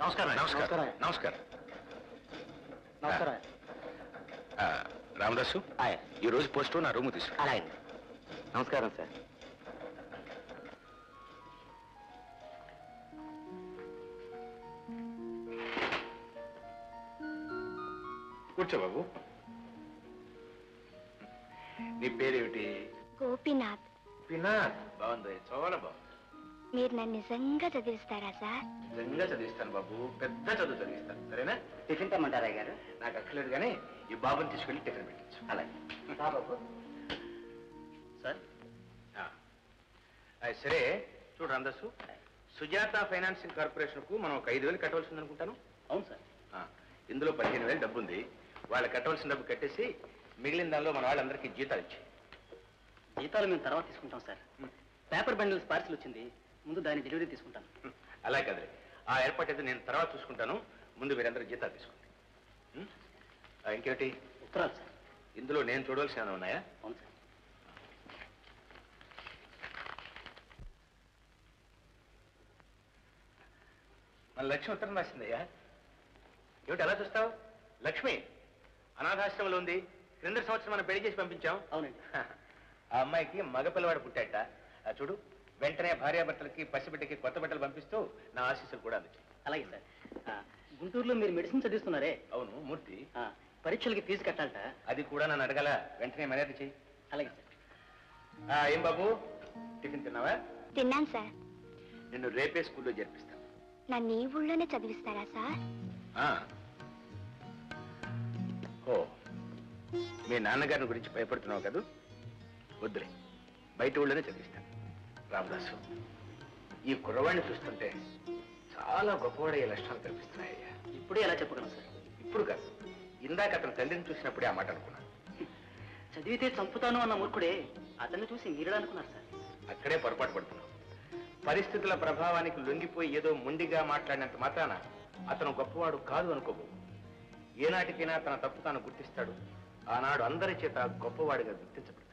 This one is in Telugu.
నమస్కారం నమస్కారం నమస్కారం నమస్కారం ఆ, రామదాసు ఈ రోజు పోస్ట్ నా రూమ్ తీసుకు అలాగే నమస్కారం సార్ కూర్చో బాబు నీ పేరేమిటి గోపీనాథ్ పినాథ్ బాగుంది చాలా బాగుంది మీరు నన్ను నిజంగా చదివిస్తారా సార్ నిజంగా చదివిస్తాను బాబు పెద్ద చదువు చదివిస్తాను సరేనా టిఫిన్ తెమ్మంటారా గారు నాకు అక్కర్లేదు కానీ ఈ బాబుని తీసుకెళ్ళి టిఫిన్ పెట్టించు అలాగే బాబు సార్ ఆ. ఆ, సరే చూడు రామదాసు సుజాత ఫైనాన్సింగ్ కార్పొరేషన్ కు మనం ఒక ఐదు వేలు కట్టవలసి ఉంది అనుకుంటాను అవును సార్ ఆ, ఇందులో పదిహేను వేలు డబ్బు ఉంది వాళ్ళు కట్టవలసిన డబ్బు కట్టేసి మిగిలిన దానిలో మన వాళ్ళందరికీ జీతాలు ఇచ్చి జీతాలు మేము తర్వాత తీసుకుంటాం సార్ పేపర్ బండిల్స్ పార్సిల్ వచ్చింది ముందు దాని డెలివరీ తీసుకుంటాను అలా కదలే ఆ ఏర్పాటు అయితే నేను తర్వాత చూసుకుంటాను ముందు మీరందరూ జీతాలు తీసుకోండి ఉం? ఆ, ఇంకేమిటి ఉత్తరాలు సార్ ఇందులో నేను చూడవలసిన ఏమైనా ఉన్నాయా అవును సార్ మన లక్ష్మి ఉత్తరం రాసిందయ్యా ఏమిటి అలా చూస్తావు లక్ష్మి అనాథాశ్రమంలో ఉంది క్రింద సంవత్సరం మనం పెళ్లి చేసి పంపించాం అవునండి ఆ అమ్మాయికి మగ పిల్లవాడు పుట్టాట ఆ చూడు వెంటనే భార్యాభర్తలకి పసిబిడ్డకి కొత్త బట్టలు పంపిస్తూ నా ఆశీస్సులు కూడా అందించాయి అలాగే సార్ ఆ, గుంటూరులో మీరు మెడిసిన్ చదివిస్తున్నారే అవును మూర్తి ఆ, పరీక్షలకి ఫీజు కట్టాలట అది కూడా నన్ను అడగల వెంటనే మర్యాద చెయ్యి అలాగే సార్ ఆ, ఏం బాబు టిఫిన్ తిన్నావా తిన్నాను సార్ నిన్ను రేపే స్కూల్లో చేర్పిస్తాను నన్ను ఈ ఊళ్ళోనే చదివిస్తారా సార్ ఆ. ఓ మీ నాన్నగారిని గురించి భయపడుతున్నావు కదూ వద్దులే బయట ఊళ్ళోనే చదివిస్తాను రామదాసు ఈ కుర్రవాడిని చూస్తుంటే చాలా గొప్పవాడయ్యే లక్షణాలు కనిపిస్తున్నాయ్యా ఇప్పుడే ఎలా చెప్పగలను సార్ ఇప్పుడు కాదు ఇందాక అతని తండ్రిని చూసినప్పుడే ఆ మాట అనుకున్నాను చదివితే చంపుతాను అన్న మూర్ఖుడే అతన్ని చూసి మీరడా అనుకున్నారు సార్ అక్కడే పొరపాటు పడుతున్నాం పరిస్థితుల ప్రభావానికి లొంగిపోయి ఏదో ముండిగా మాట్లాడినంత మాత్రాన అతను గొప్పవాడు కాదు అనుకోబో ఏనాటికైనా తన తప్పు తాను గుర్తిస్తాడు ఆనాడు అందరి చేత గొప్పవాడిగా గుర్తించబడు